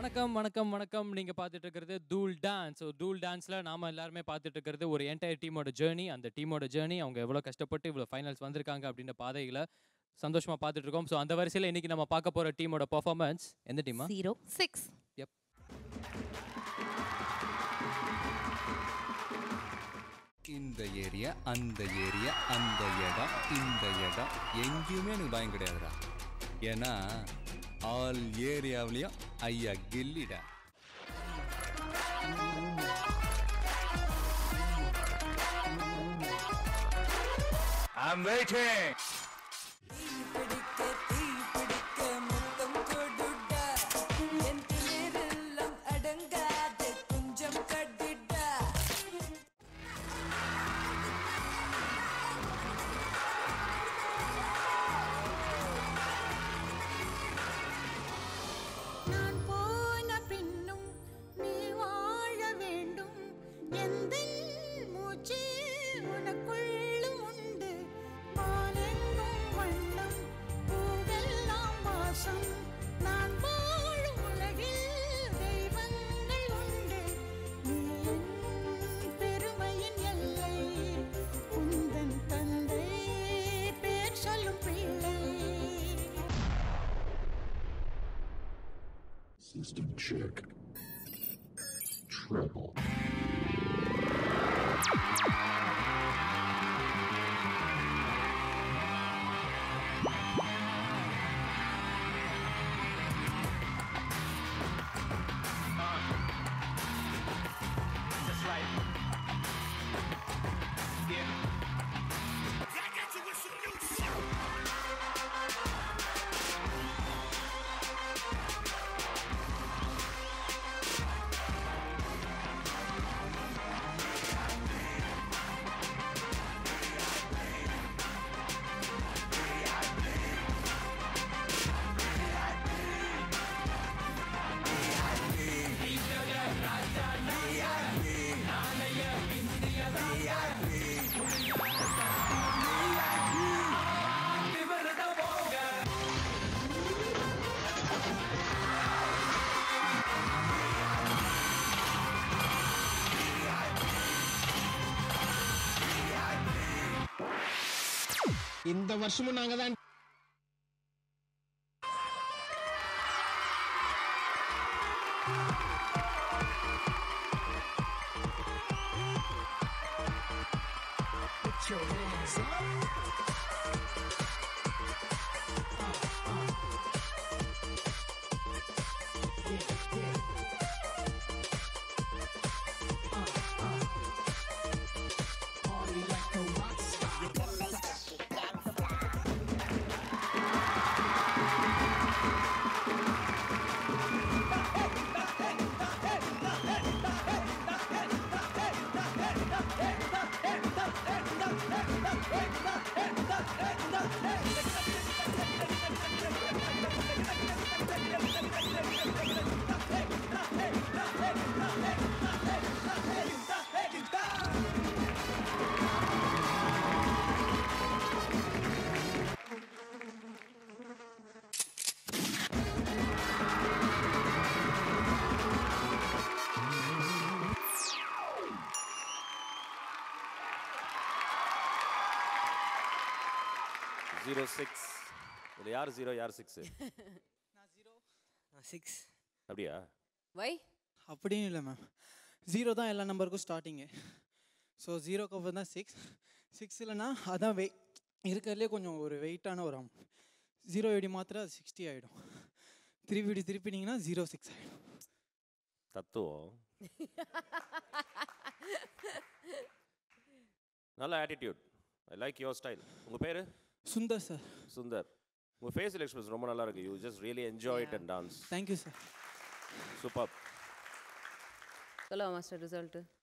வணக்கம் வணக்கம் வணக்கம் நீங்க பார்த்துட்டு இருக்கிறது தூள் டான்ஸ் ஸோ தூள் டான்ஸ்ல நாம எல்லாருமே பார்த்துட்டு இருக்கிறது ஒரு என்டையர் டீமோட ஜேர்னி அந்த டீமோட ஜேர்னி அவங்க எவ்வளோ கஷ்டப்பட்டு இவ்வளோ ஃபைனல்ஸ் வந்திருக்காங்க அப்படின்ற பாதைகளை சந்தோஷமா பார்த்துட்டு இருக்கோம் ஸோ அந்த வரிசையில் இன்னைக்கு நம்ம பார்க்க போற டீமோட பர்ஃபார்மன்ஸ் எந்த டீமா ஜீரோ சிக்ஸ் Yep. இந்த ஏரியா அந்த ஏரியா அந்த இடம் இந்த இடம் எங்கேயுமே எனக்கு பயம் கிடையாதுடா ஏன்னா ஆல் ஏரியாவிலையும் ஐயா கில்லிடா I'm waiting. பிடிக்க தீ பிடிக்க முத்தம் கொடுடா என் திமிரெல்லாம் அடங்காது கொஞ்சம் கடிடா நான் போன பின்னும் நீ வாழ வேண்டும் எந்த மூச்சு உனக்குள்ளும் உண்டு வானெங்கும் வண்ணம் பூவெல்லாம் வாசம் நான் வாழும் உலகில் தெய்வங்கள் உண்டு நீ என் பெருமையின் எல்லை உந்தன் தந்தை பேர் சொல்லும் பிள்ளை System check. Treble. இந்த வருஷமும் நாங்க தான் ஜீரோ சிக்ஸ் இதில் யார் ஜீரோ யார் சிக்ஸு சிக்ஸ் அப்படியா வை அப்படின்னு இல்லை மேம் ஜீரோ தான் எல்லா நம்பருக்கும் ஸ்டார்டிங்கு ஸோ ஜீரோக்கு அப்புறம் தான் சிக்ஸ் சிக்ஸ் இல்லைன்னா அதான் வெயிட் இருக்கிறதுலே கொஞ்சம் ஒரு வெயிட்டான ஒரு அமௌண்ட் ஜீரோ எடி மாத்திரம் அது சிக்ஸ்டி ஆகிடும் திருப்பி இப்படி திருப்பினீங்கன்னா ஜீரோ சிக்ஸ் ஆகிடும் தத்துவம் நல்ல attitude I like your style உங்கள் பேர் சுந்தர் சார் சுந்தர் உங்கள் ஃபேஷியல் எக்ஸ்பிரஸ் ரொம்ப நல்லா இருக்கு you just really enjoy it and dance thank you sir super சொல்லுவா மாஸ்டர் ரிசல்ட்டு